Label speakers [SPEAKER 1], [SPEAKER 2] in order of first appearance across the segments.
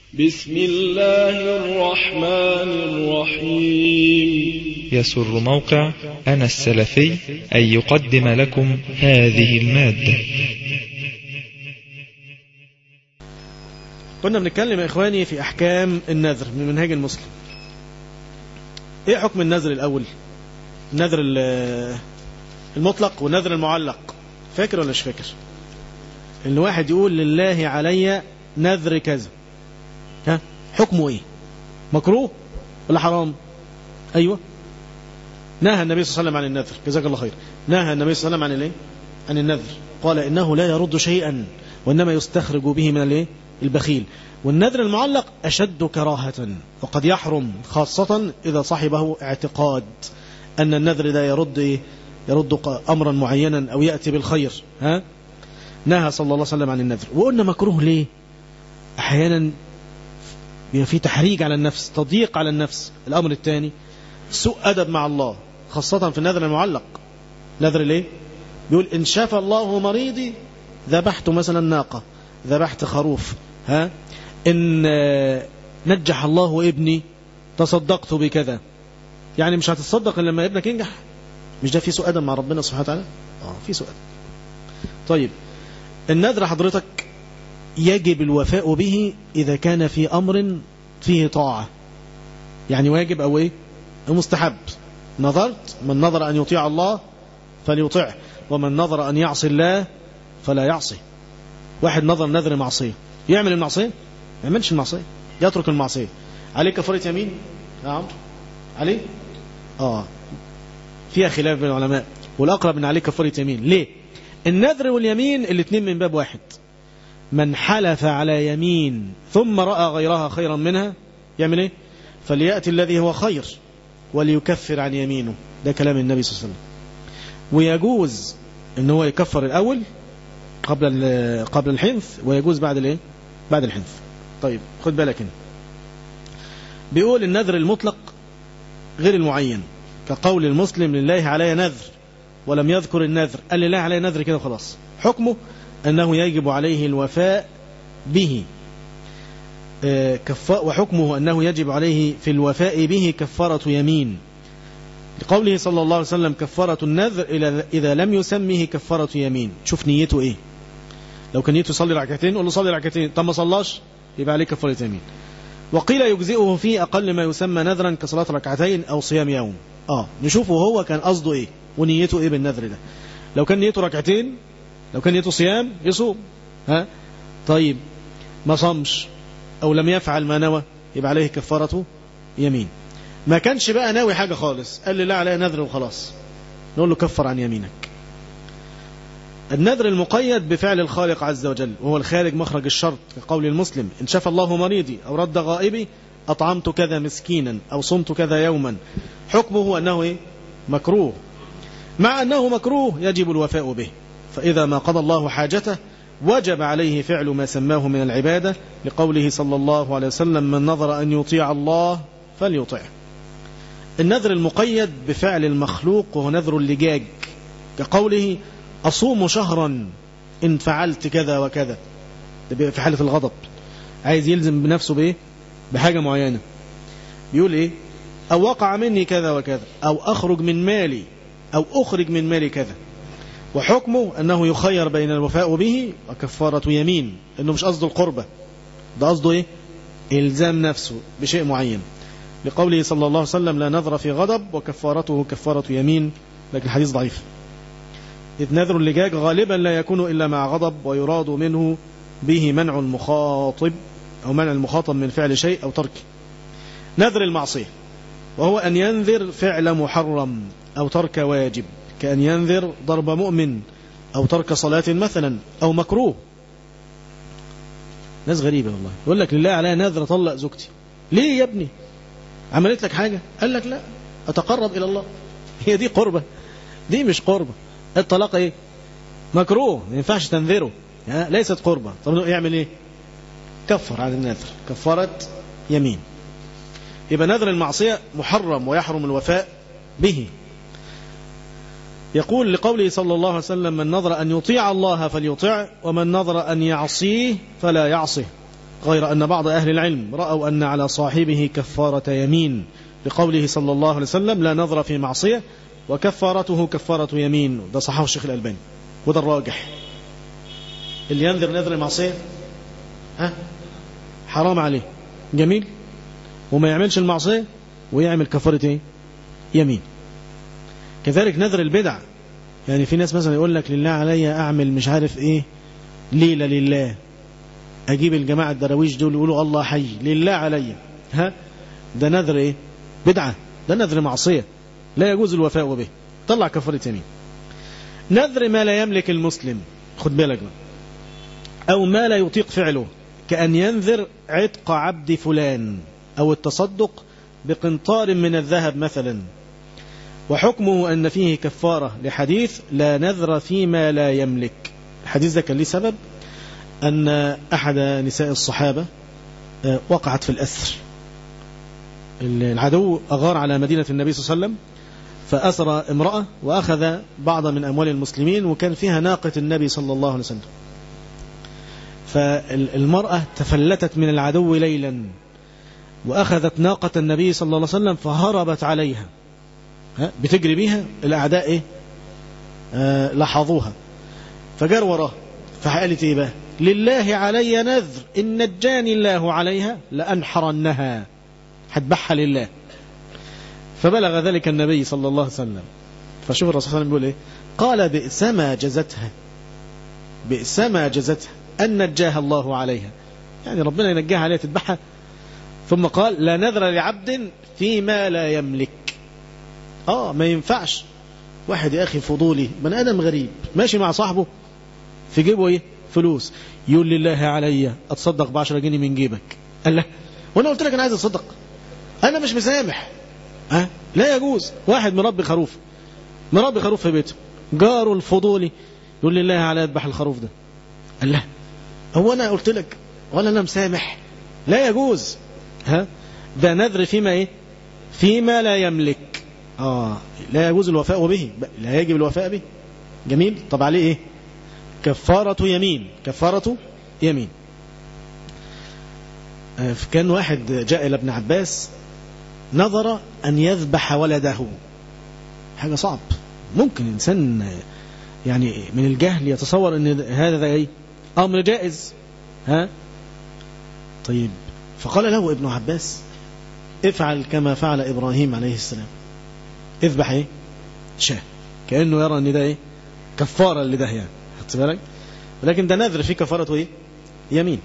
[SPEAKER 1] بسم الله الرحمن الرحيم
[SPEAKER 2] يسر موقع أنا السلفي أن يقدم لكم هذه المادة
[SPEAKER 3] كنا بنتكلم يا إخواني في أحكام النذر من منهاج المسلم إيه حكم النذر الأول النذر ال- المطلق والنذر المعلق فاكر ولا مش فاكر ان واحد يقول لله علي نذر كذا ها حكمه ايه مكروه ولا حرام ايوه نهى النبي صلى الله عليه وسلم عن النذر جزاك الله خير نهى النبي صلى الله عليه وسلم عن الايه عن النذر قال انه لا يرد شيئا وانما يستخرج به من الايه البخيل والنذر المعلق اشد كراهه وقد يحرم خاصه اذا صاحبه اعتقاد ان النذر ده يرد ايه يرد ق- امرا معينا او ياتي بالخير ها نهى صلى الله عليه وسلم عن النذر وقلنا مكروه ليه احيانا بيبقى في تحريج على النفس تضييق على النفس الامر الثاني سوء ادب مع الله خاصه في النذر المعلق نذر ليه بيقول ان شفى الله مريضي ذبحت مثلا ناقه ذبحت خروف ها ان آه، نجح الله ابني تصدقت بكذا يعني مش هتتصدق الا لما ابنك ينجح مش ده في سوء ادب مع ربنا سبحانه وتعالى اه في سوء ادب طيب النذر حضرتك يجب الوفاء به إذا كان في أمر فيه طاعة يعني واجب أو إيه أو مستحب نظرت من نظر أن يطيع الله فليطعه ومن نظر أن يعصي الله فلا يعصي واحد نظر نذر معصية يعمل المعصية ما يعملش المعصية يترك المعصية عليه كفارة يمين يا عمرو عليه آه فيها خلاف بين العلماء والأقرب أن عليه كفارة يمين ليه النذر واليمين الاثنين من باب واحد من حلف على يمين ثم رأى غيرها خيرا منها يعمل ايه فليأتي الذي هو خير وليكفر عن يمينه ده كلام النبي صلى الله عليه وسلم ويجوز ان هو يكفر الاول قبل ال- قبل الحنث ويجوز بعد الايه بعد الحنث طيب خد بالك هنا بيقول النذر المطلق غير المعين كقول المسلم لله علي نذر ولم يذكر النذر قال لله علي نذر كده خلاص حكمه أنه يجب عليه الوفاء به آه، كفا- وحكمه أنه يجب عليه في الوفاء به كفارة يمين لقوله صلى الله عليه وسلم كفارة النذر إلى- إذا لم يسمه كفارة يمين شوف نيته إيه لو كان نيته يصلي ركعتين قول له صلي ركعتين طب ما صلاش يبقى عليه كفارة يمين وقيل يجزئه في أقل ما يسمى نذرا كصلاة ركعتين أو صيام يوم آه نشوفه هو كان قصده إيه ونيته إيه بالنذر ده لو كان نيته ركعتين لو كان نيته صيام يصوم ها طيب ما صامش او لم يفعل ما نوى يبقى عليه كفارته يمين ما كانش بقى ناوي حاجة خالص قال لي لا عليه نذر وخلاص نقول له كفر عن يمينك النذر المقيد بفعل الخالق عز وجل وهو الخارج مخرج الشرط كقول المسلم إن شفى الله مريضي أو رد غائبي أطعمت كذا مسكينا أو صمت كذا يوما حكمه أنه إيه؟ مكروه مع أنه مكروه يجب الوفاء به فإذا ما قضى الله حاجته وجب عليه فعل ما سماه من العبادة لقوله صلى الله عليه وسلم من نظر أن يطيع الله فليطعه النذر المقيد بفعل المخلوق وهو نذر اللجاج كقوله أصوم شهرا إن فعلت كذا وكذا ده بيبقى في حالة الغضب عايز يلزم بنفسه بإيه بحاجة معينة بيقول إيه أو وقع مني كذا وكذا أو أخرج من مالي أو أخرج من مالي كذا وحكمه أنه يخير بين الوفاء به وكفارة يمين إنه مش قصده القربة ده قصده إيه إلزام نفسه بشيء معين لقوله صلى الله عليه وسلم لا نذر في غضب وكفارته كفارة يمين لكن الحديث ضعيف إذ نذر اللجاج غالبا لا يكون إلا مع غضب ويراد منه به منع المخاطب أو منع المخاطب من فعل شيء أو تركه نذر المعصية وهو أن ينذر فعل محرم أو ترك واجب كأن ينذر ضرب مؤمن أو ترك صلاة مثلا أو مكروه ناس غريبة والله يقول لك لله عليها نذر طلق زوجتي ليه يا ابني عملت لك حاجة قال لك لا أتقرب إلى الله هي دي قربة دي مش قربة الطلاق ايه مكروه ما ينفعش تنذره ها؟ ليست قربة طب يعمل ايه كفر عن النذر كفارة يمين يبقى نذر المعصية محرم ويحرم الوفاء به يقول لقوله صلى الله عليه وسلم من نظر أن يطيع الله فليطع ومن نظر أن يعصيه فلا يعصه غير أن بعض أهل العلم رأوا أن على صاحبه كفارة يمين لقوله صلى الله عليه وسلم لا نظر في معصية وكفارته كفارة يمين ده صححه الشيخ الألباني وده الراجح اللي ينذر نذر معصية ها حرام عليه جميل وما يعملش المعصية ويعمل كفارة ايه يمين كذلك نذر البدع يعني في ناس مثلا يقول لك لله علي اعمل مش عارف ايه ليلة لله اجيب الجماعة الدراويش دول يقولوا الله حي لله علي ها ده نذر ايه بدعة ده نذر معصية لا يجوز الوفاء به طلع كفارة يمين نذر ما لا يملك المسلم خد بالك بقى أو ما لا يطيق فعله كأن ينذر عتق عبد فلان أو التصدق بقنطار من الذهب مثلا وحكمه أن فيه كفارة لحديث لا نذر فيما لا يملك الحديث ده كان ليه سبب أن أحد نساء الصحابة وقعت في الأسر العدو أغار على مدينة النبي صلى الله عليه وسلم فأسر امرأة وأخذ بعض من أموال المسلمين وكان فيها ناقة النبي صلى الله عليه وسلم فالمرأة تفلتت من العدو ليلا وأخذت ناقة النبي صلى الله عليه وسلم فهربت عليها بتجري بيها الأعداء إيه؟ آه لاحظوها فجار وراه فقالت إيه بقى لله علي نذر إن نجاني الله عليها لأنحرنها هتبعها لله فبلغ ذلك النبي صلى الله عليه وسلم فشوف الرسول صلى الله عليه وسلم بيقول ايه قال بئس ما جزتها بئس ما جزتها أن نجاها الله عليها يعني ربنا ينجاها عليها تذبحها ثم قال لا نذر لعبد فيما لا يملك اه ما ينفعش واحد يا أخي فضولي بني آدم غريب ماشي مع صاحبه في جيبه ايه فلوس يقول لله علي اتصدق بعشرة جنيه من جيبك قال له وانا قلت لك انا عايز اتصدق انا مش مسامح أه؟ لا يجوز واحد مربي خروف مربي خروف في بيته جاره الفضولي يقول لله على يذبح الخروف ده قال له هو انا قلت لك ولا انا مسامح لا يجوز ها ده نذر فيما ايه فيما لا يملك اه لا يجوز الوفاء به لا يجب الوفاء به جميل طب عليه ايه كفارة يمين كفارة يمين آه كان واحد جاء إلى ابن عباس نظر أن يذبح ولده حاجة صعب ممكن إنسان يعني من الجهل يتصور أن هذا أي أمر جائز ها طيب فقال له ابن عباس افعل كما فعل إبراهيم عليه السلام اذبح ايه شاه كأنه يرى أن ده ايه كفارة لده يعني خدت بالك ولكن ده نذر فيه كفارة ايه يمين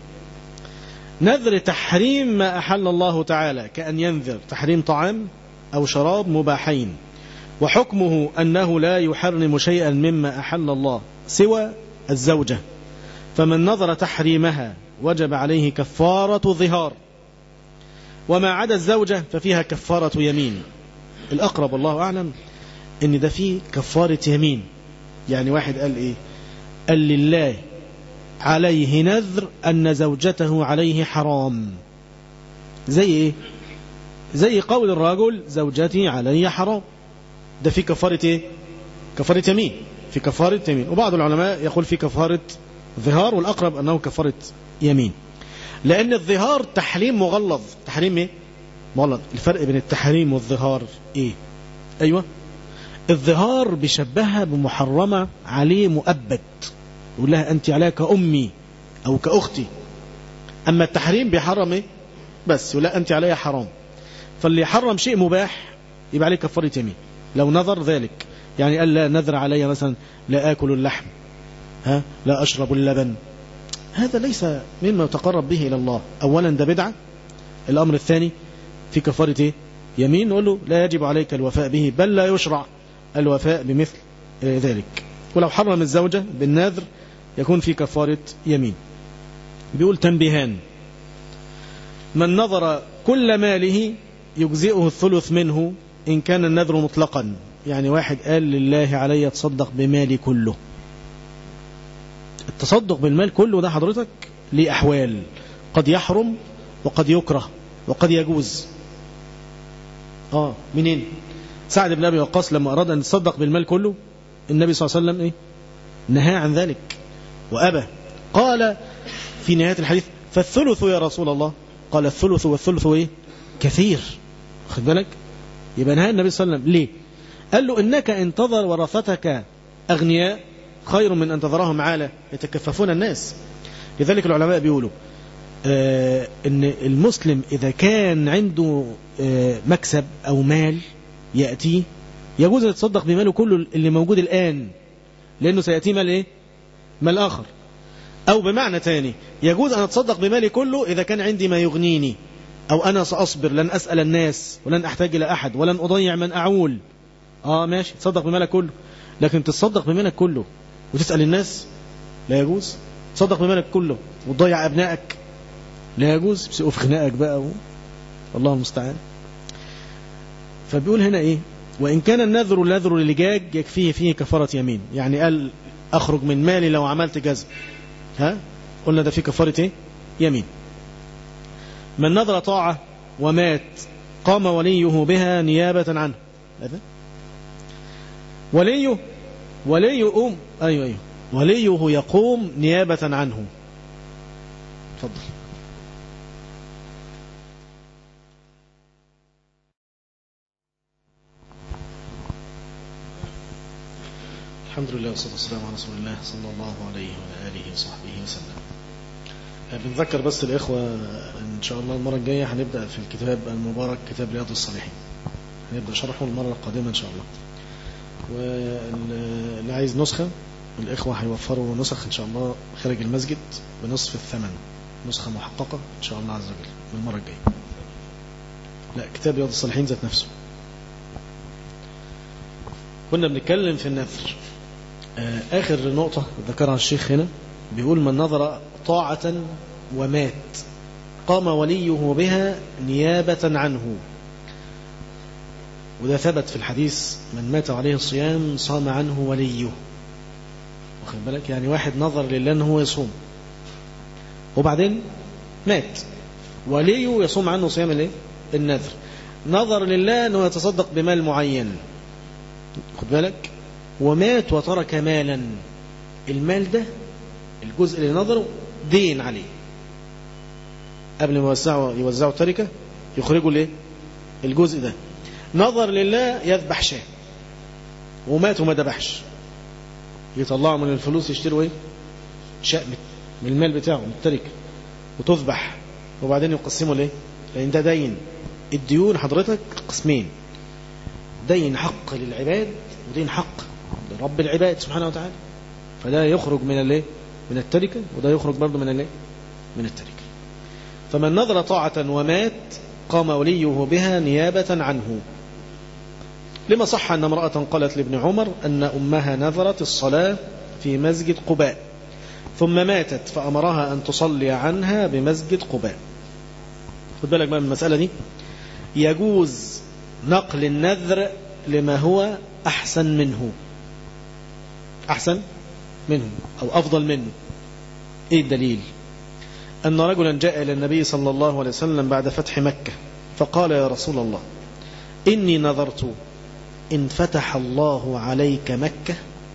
[SPEAKER 3] نذر تحريم ما أحل الله تعالى كأن ينذر تحريم طعام أو شراب مباحين وحكمه أنه لا يحرم شيئا مما أحل الله سوى الزوجة فمن نظر تحريمها وجب عليه كفارة ظهار وما عدا الزوجة ففيها كفارة يمين الأقرب الله أعلم إن ده فيه كفارة يمين يعني واحد قال إيه قال لله عليه نذر أن زوجته عليه حرام زي إيه زي قول الرجل زوجتي علي حرام ده في كفارة إيه كفارة يمين في كفارة يمين وبعض العلماء يقول في كفارة ظهار والأقرب أنه كفارة يمين لأن الظهار تحريم مغلظ تحريم إيه مغلظ الفرق بين التحريم والظهار إيه أيوة الظهار بيشبهها بمحرمة عليه مؤبد يقول لها أنت عليها كأمي أو كأختي أما التحريم بيحرم إيه بس يقول لها أنت عليها حرام فاللي يحرم شيء مباح يبقى عليه كفارة يمين لو نظر ذلك يعني قال لا نذر علي مثلا لا آكل اللحم ها لا أشرب اللبن هذا ليس مما يتقرب به إلى الله أولا ده بدعة الأمر الثاني في كفارة إيه؟ يمين نقول له لا يجب عليك الوفاء به بل لا يشرع الوفاء بمثل ذلك ولو حرم الزوجة بالنذر يكون في كفارة يمين بيقول تنبيهان من نظر كل ماله يجزئه الثلث منه إن كان النذر مطلقا يعني واحد قال لله علي تصدق بمالي كله التصدق بالمال كله ده حضرتك ليه أحوال قد يحرم وقد يكره وقد يجوز آه منين سعد بن أبي وقاص لما أراد أن يتصدق بالمال كله النبي صلى الله عليه وسلم إيه؟ نهى عن ذلك وأبى قال في نهاية الحديث فالثلث يا رسول الله قال الثلث والثلث ايه كثير خد بالك يبقى نهى النبي صلى الله عليه وسلم ليه قال له إنك انتظر ورثتك أغنياء خير من أن تذرهم عالة يتكففون الناس لذلك العلماء بيقولوا آه ان المسلم اذا كان عنده آه مكسب او مال ياتيه يجوز ان يتصدق بماله كله اللي موجود الان لانه سياتيه مال ايه مال اخر او بمعنى تاني يجوز ان اتصدق بمالي كله اذا كان عندي ما يغنيني او انا ساصبر لن اسال الناس ولن احتاج الى احد ولن اضيع من اعول اه ماشي تصدق بمالك كله لكن تتصدق بمالك كله وتسال الناس لا يجوز تصدق بمالك كله وتضيع ابنائك لا يجوز بسقوا في خناقك بقى و... والله المستعان فبيقول هنا ايه وان كان النذر نذر للجاج يكفيه فيه كفاره يمين يعني قال اخرج من مالي لو عملت جزم ها قلنا ده فيه كفاره ايه يمين من نذر طاعه ومات قام وليه بها نيابه عنه هذا وليه ولي يقوم ايوه ايوه وليه يقوم نيابه عنه اتفضل الحمد لله والصلاة والسلام على رسول الله صلى الله عليه وعلى آله وصحبه وسلم بنذكر بس الإخوة إن شاء الله المرة الجاية هنبدأ في الكتاب المبارك كتاب رياض الصالحين هنبدأ شرحه المرة القادمة إن شاء الله واللي عايز نسخة الإخوة هيوفروا نسخ إن شاء الله خارج المسجد بنصف الثمن نسخة محققة إن شاء الله عز وجل من المرة الجاية لا كتاب رياض الصالحين ذات نفسه كنا بنتكلم في النذر آخر نقطة ذكرها الشيخ هنا بيقول من نظر طاعة ومات قام وليه بها نيابة عنه وده ثبت في الحديث من مات عليه الصيام صام عنه وليه واخد بالك يعني واحد نظر لله ان هو يصوم وبعدين مات وليه يصوم عنه صيام الايه النذر نظر لله انه يتصدق بمال معين خد بالك ومات وترك مالا المال ده الجزء اللي نظره دين عليه قبل ما يوزعوا يوزعوا التركة يخرجوا ليه الجزء ده نظر لله يذبح شاه ومات وما ذبحش يطلعوا من الفلوس يشتروا ايه شاء من المال بتاعه من التركة وتذبح وبعدين يقسموا ليه لان ده دين الديون حضرتك قسمين دين حق للعباد ودين حق لرب العباد سبحانه وتعالى فده يخرج من الايه من التركة وده يخرج برضه من الايه من التركة فمن نظر طاعة ومات قام وليه بها نيابة عنه لما صح أن امرأة قالت لابن عمر أن أمها نذرت الصلاة في مسجد قباء ثم ماتت فأمرها أن تصلي عنها بمسجد قباء خد بالك بقى من المسألة دي يجوز نقل النذر لما هو أحسن منه أحسن منه أو أفضل منه إيه الدليل أن رجلا جاء إلى النبي صلى الله عليه وسلم بعد فتح مكة فقال يا رسول الله إني نظرت إن فتح الله عليك مكة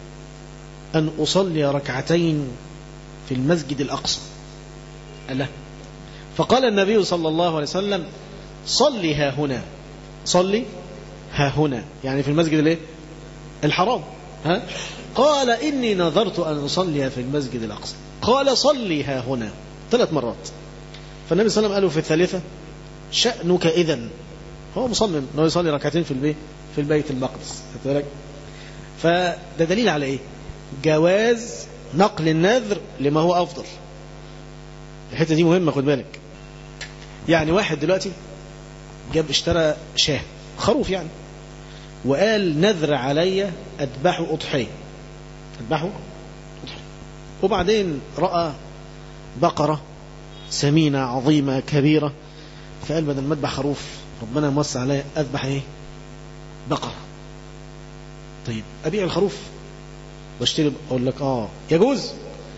[SPEAKER 3] أن أصلي ركعتين في المسجد الأقصى ألا فقال النبي صلى الله عليه وسلم صلي ها هنا صلي ها هنا يعني في المسجد الايه الحرام ها قال إني نظرت أن أصلي في المسجد الأقصى قال صلي ها هنا ثلاث مرات فالنبي صلى الله عليه وسلم قال له في الثالثة شأنك إذا هو مصمم أنه يصلي ركعتين في البيت في البيت المقدس بالك فده دليل على إيه جواز نقل النذر لما هو أفضل الحتة دي مهمة خد بالك يعني واحد دلوقتي جاب اشترى شاه خروف يعني وقال نذر علي أذبحه أضحية أذبحه أضحية وبعدين رأى بقرة سمينة عظيمة كبيرة فقال بدل ما اذبح خروف ربنا موسع عليا اذبح ايه بقرة طيب ابيع الخروف واشتري اقول لك اه يجوز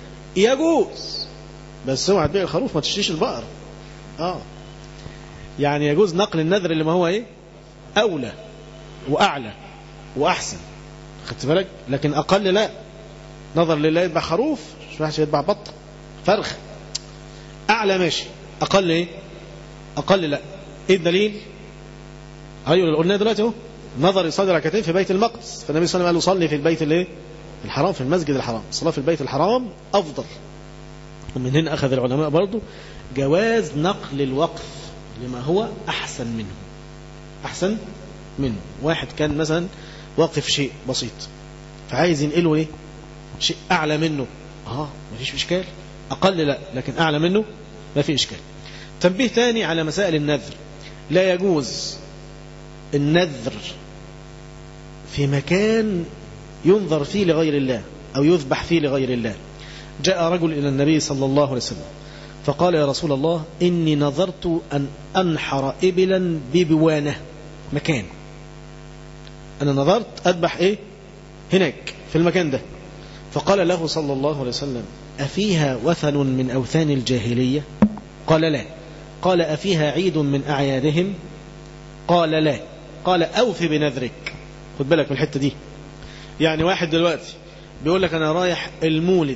[SPEAKER 3] يجوز بس اوعى تبيع الخروف ما تشتريش البقر اه يعني يجوز نقل النذر اللي ما هو ايه اولى واعلى واحسن خدت بالك لكن اقل لا نظر لله يذبح خروف مش وحش يذبح بط فرخ أعلى ماشي أقل إيه أقل لا إيه الدليل أيوة اللي قلناه دلوقتي أهو نظر يصلي ركعتين في بيت المقدس فالنبي صلى الله عليه وسلم قال له صلي في البيت الايه الحرام في المسجد الحرام الصلاة في البيت الحرام أفضل ومن هنا أخذ العلماء برضو جواز نقل الوقف لما هو أحسن منه أحسن منه واحد كان مثلا واقف شيء بسيط فعايز ينقله ايه شيء أعلى منه اه مفيش إشكال أقل لا لكن أعلى منه ما في إشكال تنبيه تاني على مسائل النذر لا يجوز النذر في مكان ينظر فيه لغير الله أو يذبح فيه لغير الله جاء رجل إلى النبي صلى الله عليه وسلم فقال يا رسول الله إني نظرت أن أنحر إبلا ببوانة مكان أنا نظرت أذبح إيه هناك في المكان ده فقال له صلى الله عليه وسلم أفيها وثن من أوثان الجاهلية قال لا قال أفيها عيد من أعيادهم قال لا قال أوف بنذرك خد بالك من الحتة دي يعني واحد دلوقتي بيقول لك أنا رايح المولد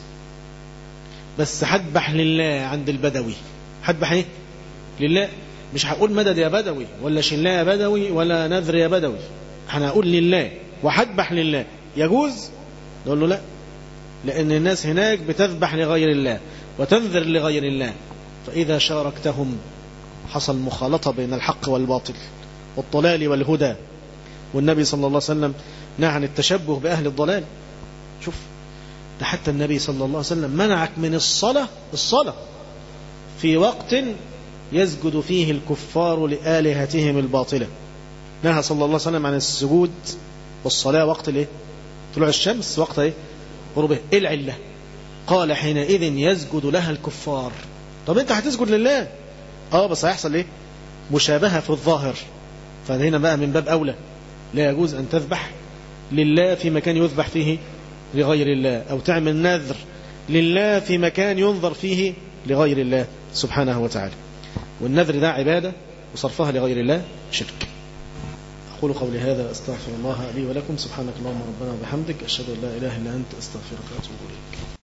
[SPEAKER 3] بس هذبح لله عند البدوي هذبح ايه لله مش هقول مدد يا بدوي ولا شله يا بدوي ولا نذر يا بدوي انا هقول لله وهذبح لله يجوز نقول له لا لأن الناس هناك بتذبح لغير الله وتنذر لغير الله فإذا شاركتهم حصل مخالطة بين الحق والباطل والضلال والهدى والنبي صلى الله عليه وسلم نهى عن التشبه بأهل الضلال شوف ده حتى النبي صلى الله عليه وسلم منعك من الصلاة الصلاة في وقت يسجد فيه الكفار لآلهتهم الباطلة نهى صلى الله عليه وسلم عن السجود والصلاة وقت الايه طلوع الشمس وقت ايه غروبها ايه العلة قال حينئذ يسجد لها الكفار طب انت هتسجد لله اه بس هيحصل ايه مشابهة في الظاهر فهنا بقى من باب أولى لا يجوز أن تذبح لله في مكان يذبح فيه لغير الله أو تعمل نذر لله في مكان ينظر فيه لغير الله سبحانه وتعالى والنذر ده عبادة وصرفها لغير الله شرك أقول قولي هذا أستغفر الله لي ولكم سبحانك اللهم ربنا وبحمدك أشهد أن لا إله إلا أنت أستغفرك وأتوب إليك